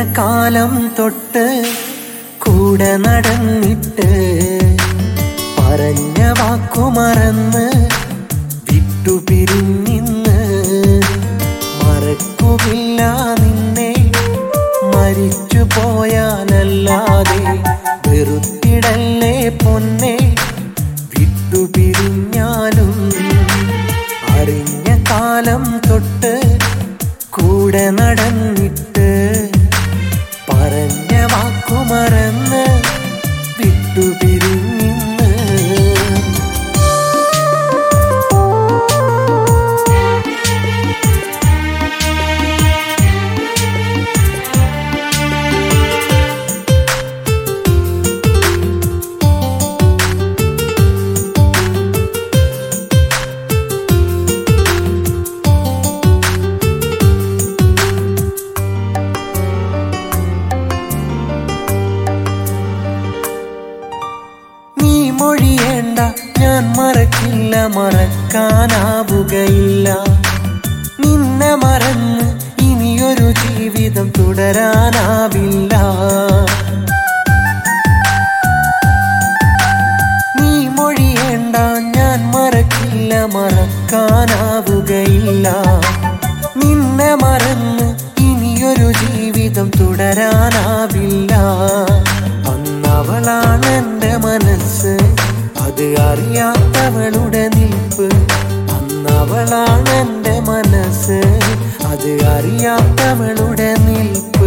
കാലം തൊട്ട് കൂടെ നടന്നിട്ട് പറഞ്ഞ വാക്കു മറന്ന് വിട്ടുപിരിഞ്ഞിന്ന് മറക്കുകില്ല നിന്നെ മരിച്ചു പോയാലല്ലാതെ വെറുത്തിടല്ലേ പൊന്നെ വിട്ടുപിരിഞ്ഞാലും അറിഞ്ഞ കാലം തൊട്ട് കൂടെ നടന്നിട്ട് പറഞ്ഞ വാക്കു മറന്ന് വിട്ടുപിരിഞ്ഞിന്ന് നീ മൊഴിയേണ്ട ഞാൻ മറക്കില്ല മറക്കാനാവുകയില്ല നിന്നെ മറന്ന് ഇനിയൊരു ജീവിതം തുടരാനാവില്ല നീ മൊഴിയേണ്ട ഞാൻ മറക്കില്ല മറക്കാനാവുകയില്ല നിന്നെ മറന്ന് ഇനിയൊരു ജീവിതം തുടരാനാവില്ല അന്നവളാണ് എന്റെ മനസ്സ് അത് അറിയാത്തവളുടെ നിൽപ്പ് അന്നവളാണ് എന്റെ മനസ്സ് അത് അറിയാത്തവളുടെ നിൽപ്പ്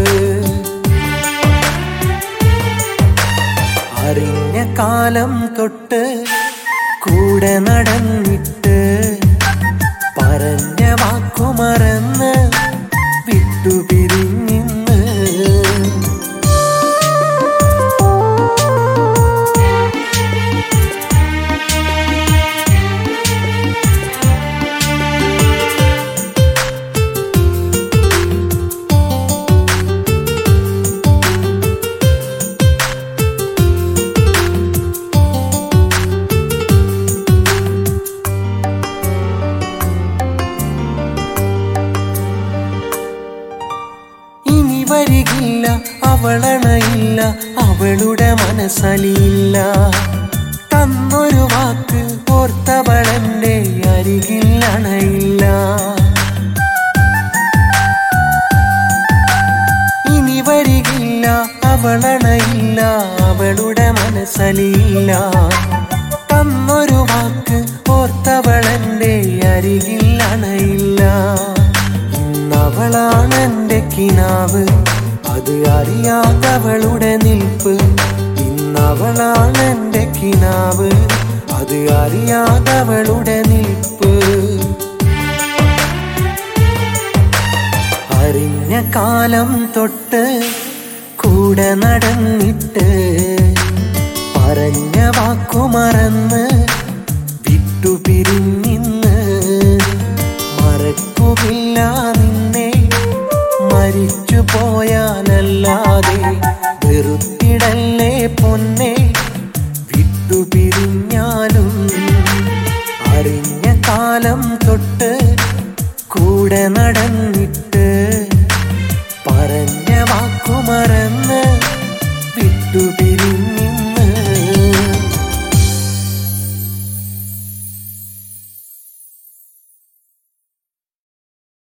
അറിഞ്ഞ കാലം തൊട്ട് കൂടെ നടന്നിട്ട് പറഞ്ഞ വാക്കു മറന്ന് വിട്ടുപിരിഞ്ഞിന്ന് ഇനി വരികില്ല അവളണയില്ല അവളുടെ മനസ്സലിയില്ല തന്നൊരു വാക്ക് ഓർത്തവളെന്റെ അരികിൽ അണയില്ല ഇനി വരികില്ല അവളണയില്ല അവളുടെ മനസ്സലിയില്ല തന്നൊരു വാക്ക് ഓർത്തവളെന്റെ അരികിൽ അണയില്ല ഇന്നവളാണ് എന്റെ കിനാവ് അത് അറിയാത്തവളുടെ നിൽപ്പ് ഇന്നവളാണ് എന്റെ കിനാവ് അത് അറിയാത്തവളുടെ നിൽപ്പ് അറിഞ്ഞ കാലം തൊട്ട് കൂടെ നടന്നിട്ട് പറഞ്ഞ വാക്കു മറന്ന് വിട്ടുപിരിഞ്ഞിന്ന് മറക്കുകില്ല നിന്നെ മരിച്ചു പോയാലല്ലാതെ വെറുത്തിടല്ലേ പൊന്നെ വിട്ടുപിരിഞ്ഞാലും അറിഞ്ഞ കാലം തൊട്ട്